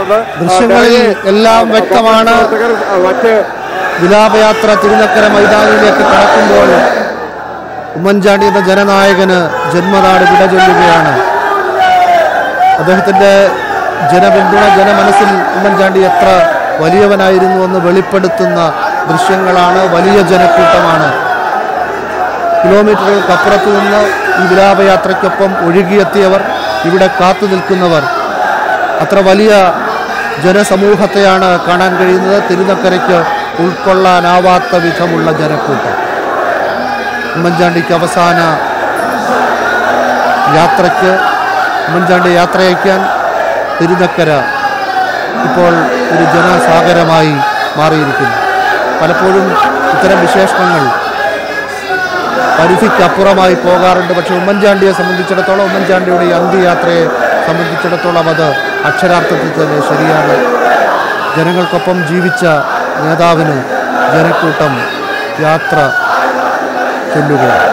നടക്കുന്നത് ദൃശ്യങ്ങളിൽ എല്ലാം വ്യക്തമാണ് മറ്റ് വിലാപയാത്ര തിരുനക്കര മൈതാനിയിലേക്ക് കടക്കുമ്പോൾ ഉമ്മൻചാണ്ടി എന്ന ജനനായകന് ജന്മനാട് വിട ചൊല്ലുകയാണ് അദ്ദേഹത്തിന്റെ ജനപിന്തുണ ജനമനസ്സിൽ ഉമ്മൻചാണ്ടി എത്ര വലിയവനായിരുന്നു എന്ന് വെളിപ്പെടുത്തുന്ന ദൃശ്യങ്ങളാണ് വലിയ ജനക്കൂട്ടമാണ് കിലോമീറ്ററുകൾക്കപ്പുറത്തു നിന്ന് ഈ വിലാപയാത്രയ്ക്കൊപ്പം ഒഴുകിയെത്തിയവർ ഇവിടെ കാത്തു നിൽക്കുന്നവർ അത്ര വലിയ ജനസമൂഹത്തെയാണ് കാണാൻ കഴിയുന്നത് തിരുനക്കരയ്ക്ക് ഉൾക്കൊള്ളാനാവാത്ത വിധമുള്ള ജനക്കൂട്ടം ഉമ്മൻചാണ്ടിക്ക് അവസാന യാത്രയ്ക്ക് ഉമ്മൻചാണ്ടി യാത്രയക്കാൻ തിരുനക്കര ഇപ്പോൾ ഒരു ജനസാഗരമായി മാറിയിരിക്കുന്നു പലപ്പോഴും ഇത്തരം വിശേഷണങ്ങൾ പരിധിക്കപ്പുറമായി പോകാറുണ്ട് പക്ഷെ ഉമ്മൻചാണ്ടിയെ സംബന്ധിച്ചിടത്തോളം ഉമ്മൻചാണ്ടിയുടെ ഈ അന്ത്യയാത്രയെ സംബന്ധിച്ചിടത്തോളം അത് അക്ഷരാർത്ഥത്തിൽ തന്നെ ശരിയാണ് ജനങ്ങൾക്കൊപ്പം ജീവിച്ച നേതാവിന് ജനക്കൂട്ടം യാത്ര ചൊല്ലുകയാണ്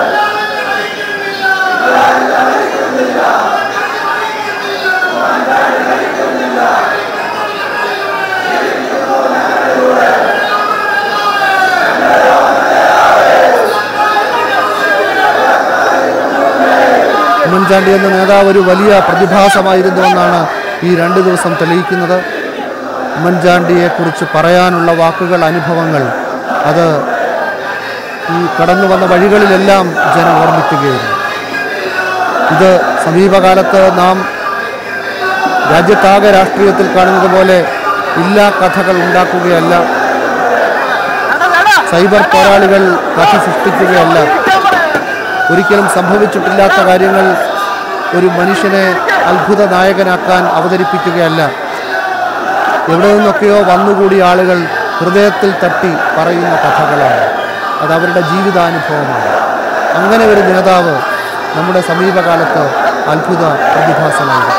ഉമ്മൻചാണ്ടി എന്ന നേതാവ് ഒരു വലിയ പ്രതിഭാസമായിരുന്നു എന്നാണ് ഈ രണ്ട് ദിവസം തെളിയിക്കുന്നത് ഉമ്മൻചാണ്ടിയെക്കുറിച്ച് പറയാനുള്ള വാക്കുകൾ അനുഭവങ്ങൾ അത് ഈ കടന്നു വന്ന വഴികളിലെല്ലാം ജനം ഓർമ്മിക്കുകയായിരുന്നു ഇത് സമീപകാലത്ത് നാം രാജ്യത്താകെ രാഷ്ട്രീയത്തിൽ കാണുന്നത് പോലെ ഇല്ലാ കഥകൾ ഉണ്ടാക്കുകയല്ല സൈബർ പോരാളികൾ കഥ സൃഷ്ടിക്കുകയല്ല ഒരിക്കലും സംഭവിച്ചിട്ടില്ലാത്ത കാര്യങ്ങൾ ഒരു മനുഷ്യനെ അത്ഭുത നായകനാക്കാൻ അവതരിപ്പിക്കുകയല്ല എവിടെ നിന്നൊക്കെയോ വന്നുകൂടിയ ആളുകൾ ഹൃദയത്തിൽ തട്ടി പറയുന്ന കഥകളാണ് അത് അവരുടെ ജീവിതാനുഭവമാണ് അങ്ങനെ ഒരു നേതാവ് നമ്മുടെ സമീപകാലത്ത് അത്ഭുത പ്രതിഭാസമാണ്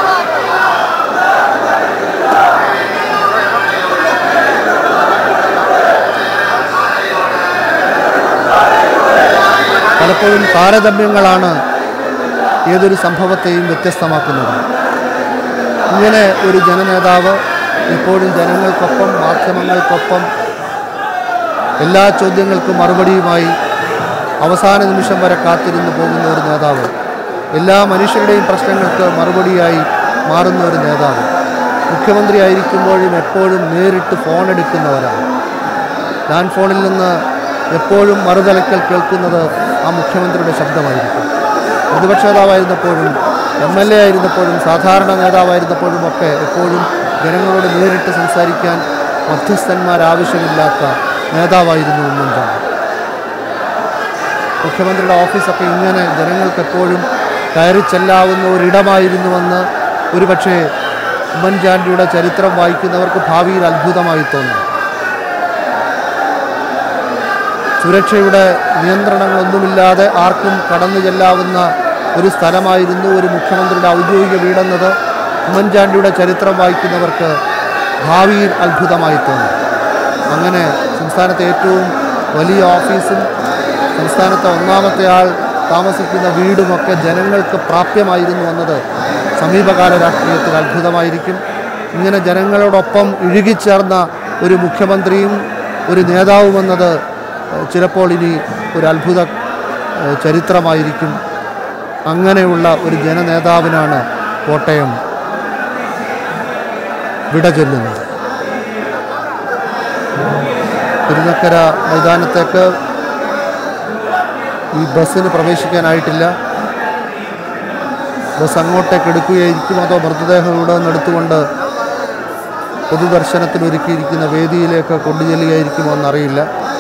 പലപ്പോഴും താരതമ്യങ്ങളാണ് ഏതൊരു സംഭവത്തെയും വ്യത്യസ്തമാക്കുന്നത് ഇങ്ങനെ ഒരു ജനനേതാവ് ഇപ്പോഴും ജനങ്ങൾക്കൊപ്പം മാധ്യമങ്ങൾക്കൊപ്പം എല്ലാ ചോദ്യങ്ങൾക്കും മറുപടിയുമായി അവസാന നിമിഷം വരെ കാത്തിരുന്ന് പോകുന്ന ഒരു നേതാവ് എല്ലാ മനുഷ്യരുടെയും പ്രശ്നങ്ങൾക്ക് മറുപടിയായി മാറുന്ന ഒരു നേതാവ് മുഖ്യമന്ത്രി ആയിരിക്കുമ്പോഴും എപ്പോഴും നേരിട്ട് ഫോൺ എടുക്കുന്നവരാണ് ലാൻഡ് ഫോണിൽ നിന്ന് എപ്പോഴും മറുതലക്കൽ കേൾക്കുന്നത് ആ മുഖ്യമന്ത്രിയുടെ ശബ്ദമായിരിക്കും പ്രതിപക്ഷ നേതാവായിരുന്നപ്പോഴും എം എൽ എ ആയിരുന്നപ്പോഴും സാധാരണ നേതാവായിരുന്നപ്പോഴും ഒക്കെ എപ്പോഴും ജനങ്ങളോട് നേരിട്ട് സംസാരിക്കാൻ മധ്യസ്ഥന്മാരാവശ്യമില്ലാത്ത നേതാവായിരുന്നു ഉമ്മൻചാണ്ടി മുഖ്യമന്ത്രിയുടെ ഓഫീസൊക്കെ ഇങ്ങനെ ജനങ്ങൾക്ക് എപ്പോഴും കയറി ചെല്ലാവുന്ന ഒരിടമായിരുന്നുവെന്ന് ഒരുപക്ഷെ ഉമ്മൻചാണ്ടിയുടെ ചരിത്രം വായിക്കുന്നവർക്ക് ഭാവിയിൽ അത്ഭുതമായി തോന്നും സുരക്ഷയുടെ നിയന്ത്രണങ്ങളൊന്നുമില്ലാതെ ആർക്കും കടന്നു ചെല്ലാവുന്ന ഒരു സ്ഥലമായിരുന്നു ഒരു മുഖ്യമന്ത്രിയുടെ ഔദ്യോഗിക വീടെന്നത് ഉമ്മൻചാണ്ടിയുടെ ചരിത്രം വായിക്കുന്നവർക്ക് ഭാവിയിൽ അത്ഭുതമായി തോന്നും അങ്ങനെ സംസ്ഥാനത്തെ ഏറ്റവും വലിയ ഓഫീസും സംസ്ഥാനത്തെ ഒന്നാമത്തെ ആൾ താമസിക്കുന്ന വീടുമൊക്കെ ജനങ്ങൾക്ക് പ്രാപ്യമായിരുന്നു എന്നത് സമീപകാല രാഷ്ട്രീയത്തിൽ അത്ഭുതമായിരിക്കും ഇങ്ങനെ ജനങ്ങളോടൊപ്പം ഇഴുകിച്ചേർന്ന ഒരു മുഖ്യമന്ത്രിയും ഒരു നേതാവുമെന്നത് ഏഹ്, ചിലപ്പോൾ ഇനി ഒരു അത്ഭുത ഏഹ്, ചരിത്രമായിരിക്കും അങ്ങനെയുള്ള ഒരു ജനനേതാവിനാണ് കോട്ടയം വിട ചൊല്ലുന്നത് തിരുനക്കര മൈതാനത്തേക്ക് ഈ ബസ്സിന് പ്രവേശിക്കാനായിട്ടില്ല ബസ് അങ്ങോട്ടേക്ക് എടുക്കുകയായിരിക്കും അതോ മൃതദേഹം ഇവിടെ നിന്ന് എടുത്തുകൊണ്ട് പൊതുദർശനത്തിന് ഒരുക്കിയിരിക്കുന്ന വേദിയിലേക്ക് കൊണ്ടുചെല്ലുകയായിരിക്കുമോ എന്നറിയില്ല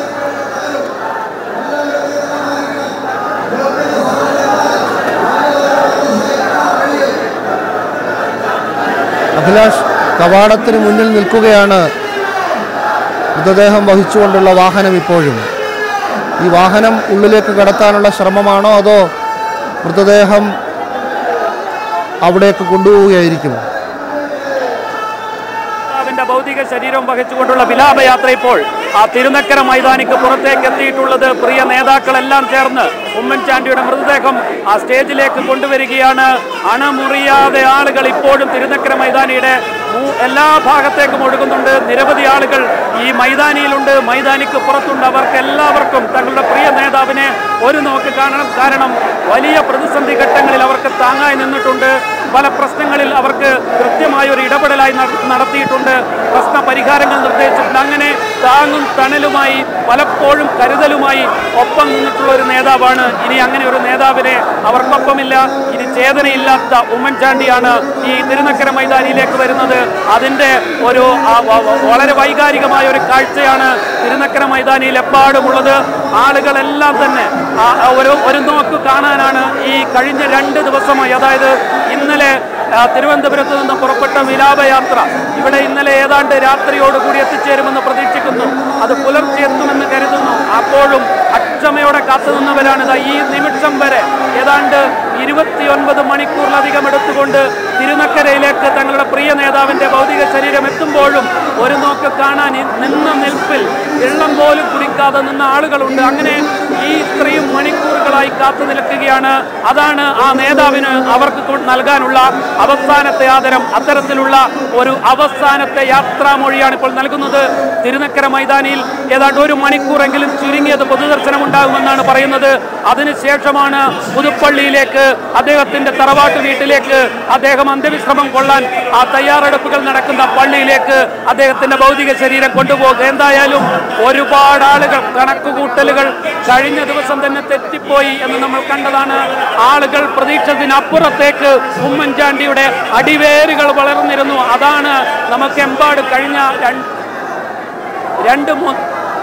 അഭിലാഷ് കവാടത്തിന് മുന്നിൽ നിൽക്കുകയാണ് മൃതദേഹം വഹിച്ചുകൊണ്ടുള്ള വാഹനം ഇപ്പോഴും ഈ വാഹനം ഉള്ളിലേക്ക് കടത്താനുള്ള ശ്രമമാണോ അതോ മൃതദേഹം അവിടേക്ക് കൊണ്ടുപോവുകയായിരിക്കുമോ നേതാവിന്റെ ഭൗതിക ശരീരം വഹിച്ചുകൊണ്ടുള്ള വിലാപയാത്ര ഇപ്പോൾ ആ തിരുനക്കര മൈതാനിക്ക് പുറത്തേക്ക് എത്തിയിട്ടുള്ളത് പ്രിയ നേതാക്കളെല്ലാം ചേർന്ന് ഉമ്മൻചാണ്ടിയുടെ മൃതദേഹം ആ സ്റ്റേജിലേക്ക് കൊണ്ടുവരികയാണ് അണമുറിയാതെ ആളുകൾ ഇപ്പോഴും തിരുനക്കര മൈതാനിയുടെ മൂ- എല്ലാ ഭാഗത്തേക്കും ഒഴുകുന്നുണ്ട് നിരവധി ആളുകൾ ഈ മൈതാനിയിലുണ്ട് മൈതാനിക്ക് പുറത്തുണ്ട് അവർക്ക് എല്ലാവർക്കും തങ്ങളുടെ പ്രിയ നേതാവിനെ ഒരു നോക്ക് കാണണം കാരണം വലിയ പ്രതിസന്ധി ഘട്ടങ്ങളിൽ അവർക്ക് താങ്ങായി നിന്നിട്ടുണ്ട് പല പ്രശ്നങ്ങളിൽ അവർക്ക് കൃത്യമായ ഒരു ഇടപെടലായി നട- നടത്തിയിട്ടുണ്ട് പ്രശ്ന പരിഹാരങ്ങൾ നിർദ്ദേശിച്ചിട്ടുണ്ട് അങ്ങനെ താങ്ങും തണലുമായി പലപ്പോഴും കരുതലുമായി ഒപ്പം നിന്നിട്ടുള്ള ഒരു നേതാവാണ് ഇനി അങ്ങനെ ഒരു നേതാവിനെ അവർക്കൊപ്പമില്ല ഇനി ചേതനയില്ലാത്ത ഉമ്മൻചാണ്ടിയാണ് ഈ തിരുനക്കര മൈതാനിയിലേക്ക് വരുന്നത് അതിന്റെ ഒരു ആ, വ- വ- വളരെ വൈകാരികമായ ഒരു കാഴ്ചയാണ് തിരുനക്കര മൈതാനിയിൽ എപ്പാടുമുള്ളത് ആളുകളെല്ലാം തന്നെ ആ, ആ, ഒരു ഒരു നോക്ക് കാണാനാണ് ഈ കഴിഞ്ഞ രണ്ട് ദിവസമായി അതായത് ഇന്നലെ ആ, തിരുവനന്തപുരത്ത് നിന്ന് പുറപ്പെട്ട വിലാപയാത്ര ഇവിടെ ഇന്നലെ ഏതാണ്ട് രാത്രിയോടുകൂടി എത്തിച്ചേരുമെന്ന് പ്രതീക്ഷിക്കുന്നു അത് പുലർച്ചെ എത്തുമെന്ന് കരുതുന്നു അപ്പോഴും അക്ഷമയോടെ കാത്തുനിന്നവരാണ് ഇതാ ഈ നിമിഷം വരെ ഏതാണ്ട് ഇരുപത്തിയൊൻപത് മണിക്കൂറിലധികം എടുത്തുകൊണ്ട് തിരുനക്കരയിലേക്ക് തങ്ങളുടെ പ്രിയ നേതാവിന്റെ ഭൗതിക ശരീരം എത്തുമ്പോഴും ഒരു നോക്ക് കാണാൻ ഈ നിന്ന നിൽപ്പിൽ വെള്ളം പോലും കുടിക്കാതെ നിന്ന ആളുകളുണ്ട് അങ്ങനെ ഈ ഇത്രയും മണിക്കൂറുകളായി കാത്തു നിൽക്കുകയാണ് അതാണ് ആ നേതാവിന് അവർക്ക് കൊ- നൽകാനുള്ള അവസാനത്തെ ആദരം അത്തരത്തിലുള്ള ഒരു അവസാനത്തെ യാത്രാമൊഴിയാണ് ഇപ്പോൾ നൽകുന്നത് തിരുനക്കര മൈതാനിയിൽ ഏതാണ്ട് ഒരു മണിക്കൂറെങ്കിലും ചുരുങ്ങിയത് പൊതുദർശനം ഉണ്ടാകുമെന്നാണ് പറയുന്നത് അതിനുശേഷമാണ് പുതുപ്പള്ളിയിലേക്ക് അദ്ദേഹത്തിന്റെ തറവാട്ട് വീട്ടിലേക്ക് അദ്ദേഹം അന്ത്യവിശ്രമം കൊള്ളാൻ ആ തയ്യാറെടുപ്പുകൾ നടക്കുന്ന പള്ളിയിലേക്ക് അദ്ദേഹത്തിന്റെ ഭൗതിക ശരീരം കൊണ്ടുപോകുക എന്തായാലും ഒരുപാട് ആളുകൾ കണക്കുകൂട്ടലുകൾ കഴിഞ്ഞ ദിവസം തന്നെ തെറ്റിപ്പോയി എന്ന് നമ്മൾ കണ്ടതാണ് ആളുകൾ പ്രതീക്ഷത്തിനപ്പുറത്തേക്ക് ഉമ്മൻചാണ്ടിയുടെ അടിവേരുകൾ വളർന്നിരുന്നു അതാണ് നമുക്ക് എമ്പാട് കഴിഞ്ഞ രണ്ട് രണ്ട് മൂന്ന്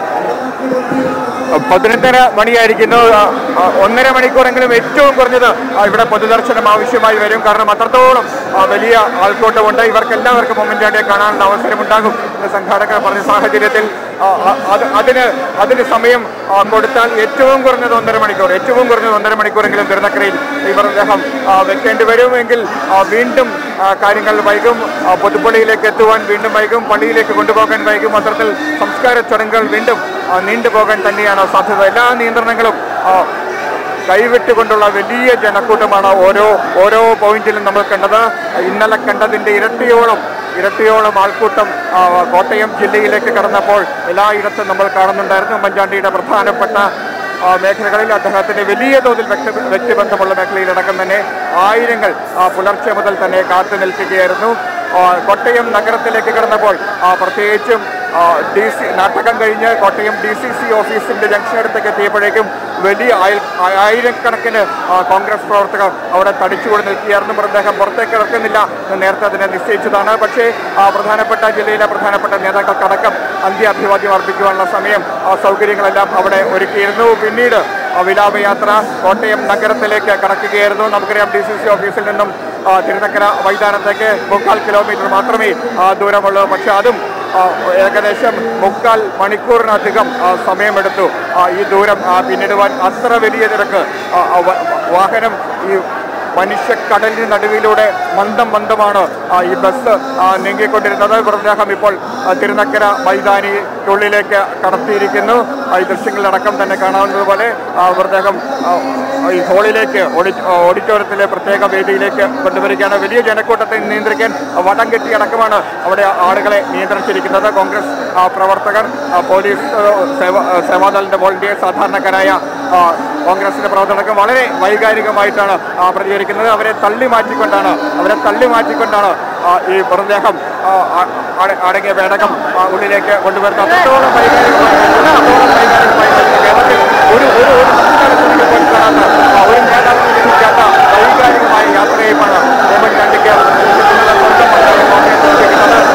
പതിനൊന്നര മണിയായിരിക്കുന്നു ആ, ആ, ഒന്നര മണിക്കൂറെങ്കിലും ഏറ്റവും കുറഞ്ഞത് ആ, ഇവിടെ പൊതുദർശനം ആവശ്യമായി വരും കാരണം അത്രത്തോളം ആ, വലിയ ആൾക്കൂട്ടമുണ്ട് ഇവർക്ക് എല്ലാവർക്കും ഉമ്മൻചാണ്ടിയെ കാണാനുള്ള അവസരമുണ്ടാകും എന്ന് സംഘാടകർ പറഞ്ഞ സാഹചര്യത്തിൽ ആ, ആ, അത് അതിന് അതിന് സമയം ആ, കൊടുത്താൽ ഏറ്റവും കുറഞ്ഞത് ഒന്നര മണിക്കൂർ ഏറ്റവും കുറഞ്ഞത് ഒന്നര മണിക്കൂറെങ്കിലും തിരുനക്കരയിൽ ഇവർ അദ്ദേഹം ആ, വെക്കേണ്ടി വരുമെങ്കിൽ ആ, വീണ്ടും ആ, കാര്യങ്ങൾ വൈകും ആ, പൊതുപ്പള്ളിയിലേക്ക് എത്തുവാൻ വീണ്ടും വൈകും പള്ളിയിലേക്ക് കൊണ്ടുപോകാൻ വൈകും അത്തരത്തിൽ സംസ്കാര ചടങ്ങുകൾ വീണ്ടും ആ, നീണ്ടുപോകാൻ തന്നെയാണ് സാധ്യത എല്ലാ നിയന്ത്രണങ്ങളും ആ, കൈവിട്ടുകൊണ്ടുള്ള വലിയ ജനക്കൂട്ടമാണ് ഓരോ ഓരോ പോയിന്റിലും നമ്മൾ കണ്ടത് ഇന്നലെ കണ്ടതിന്റെ ഇരട്ടിയോളം ഇരട്ടിയോളം ആൾക്കൂട്ടം ആ, കോട്ടയം ജില്ലയിലേക്ക് കടന്നപ്പോൾ എല്ലായിടത്തും നമ്മൾ കാണുന്നുണ്ടായിരുന്നു ഉമ്മൻചാണ്ടിയുടെ പ്രധാനപ്പെട്ട ആ, മേഖലകളിൽ അദ്ദേഹത്തിന്റെ വലിയ തോതിൽ വ്യക്തി വ്യക്തിബന്ധമുള്ള മേഖലയിലടക്കം തന്നെ ആയിരങ്ങൾ ആ, പുലർച്ചെ മുതൽ തന്നെ കാത്തു നിൽക്കുകയായിരുന്നു ആ, കോട്ടയം നഗരത്തിലേക്ക് കടന്നപ്പോൾ ആ, പ്രത്യേകിച്ചും ഡി സി നാട്ടകം കഴിഞ്ഞ് കോട്ടയം ഡി സി സി ഓഫീസിന്റെ ജംഗ്ഷനടുത്തേക്ക് എത്തിയപ്പോഴേക്കും വലിയ ആയിര- ആയിരക്കണക്കിന് ആ, കോൺഗ്രസ് പ്രവർത്തകർ അവിടെ തടിച്ചുകൊണ്ട് നിൽക്കുകയായിരുന്നു മൃതദേഹം പുറത്തേക്ക് ഇറക്കുന്നില്ല എന്ന് നേരത്തെ അതിനെ നിശ്ചയിച്ചതാണ് പക്ഷേ ആ, പ്രധാനപ്പെട്ട ജില്ലയിലെ പ്രധാനപ്പെട്ട നേതാക്കൾക്കടക്കം അന്ത്യാഭിവാദ്യം അർപ്പിക്കുവാനുള്ള സമയം ആ, സൗകര്യങ്ങളെല്ലാം അവിടെ ഒരുക്കിയിരുന്നു പിന്നീട് ആ, വിലാപയാത്ര കോട്ടയം നഗരത്തിലേക്ക് കടക്കുകയായിരുന്നു നമുക്കറിയാം ഡി സി സി ഓഫീസിൽ നിന്നും ആ, തിരുനക്കര മൈതാനത്തേക്ക് മുക്കാൽ കിലോമീറ്റർ മാത്രമേ ആ, ദൂരമുള്ളൂ പക്ഷെ അതും ആ, ഏകദേശം മുക്കാൽ മണിക്കൂറിനധികം ആ, സമയമെടുത്തു ആ, ഈ ദൂരം ആ, പിന്നിടുവാൻ അത്ര വലിയ തിരക്ക് ആ, ആ, വ- വാഹനം ഈ മനുഷ്യക്കടലിന് നടുവിലൂടെ മന്ദം മന്ദമാണ് ആ, ഈ ബസ് ആ, നീങ്ങിക്കൊണ്ടിരുന്നത് മൃതദേഹം ഇപ്പോൾ ആ, തിരുനക്കര മൈതാനിക്കുള്ളിലേക്ക് കടത്തിയിരിക്കുന്നു ആ, ഈ ദൃശ്യങ്ങളിലടക്കം തന്നെ കാണാവുന്നതുപോലെ ആ, മൃതദേഹം ആ, ഈ ഹോളിലേക്ക് ഓഡി ഓഡിറ്റോറിയത്തിലെ പ്രത്യേക വേദിയിലേക്ക് കൊണ്ടുവരികയാണ് വലിയ ജനക്കൂട്ടത്തെ നിയന്ത്രിക്കാൻ വടം കെട്ടി അടക്കമാണ് അവിടെ ആളുകളെ നിയന്ത്രിച്ചിരിക്കുന്നത് കോൺഗ്രസ് ആ, പ്രവർത്തകർ ആ, പോലീസ് ആ, സേവ ആ, സേവാദളിന്റെ വോളണ്ടിയേഴ്സ് സാധാരണക്കാരായ ആ, കോൺഗ്രസിന്റെ പ്രവർത്തകർക്ക് വളരെ വൈകാരികമായിട്ടാണ് ആ, പ്രതികരിക്കുന്നത് അവരെ തള്ളി മാറ്റിക്കൊണ്ടാണ് അവരെ തള്ളി മാറ്റിക്കൊണ്ടാണ് ആ, ഈ മൃതദേഹം ആ, അ- അട- അടങ്ങിയ പേടകം ആ, ഉള്ളിലേക്ക് കൊണ്ടുവരുന്നത് അത്രത്തോളം വൈകാരികമായി അത്രത്തോളം വൈകാരികമായി കേരളത്തിൽ ഒരു ഒരു ഒരു സംസ്ഥാനത്തിന് പോലും കാണാത്ത ആ, ഒരു നേതാവിന് ലഭിക്കാത്ത വൈകാരികമായ യാത്രയുമാണ് ഉമ്മൻചാണ്ടിക്ക് സ്വന്തം മണ്ഡലം കോൺഗ്രസ് നിർവഹിക്കുന്നത്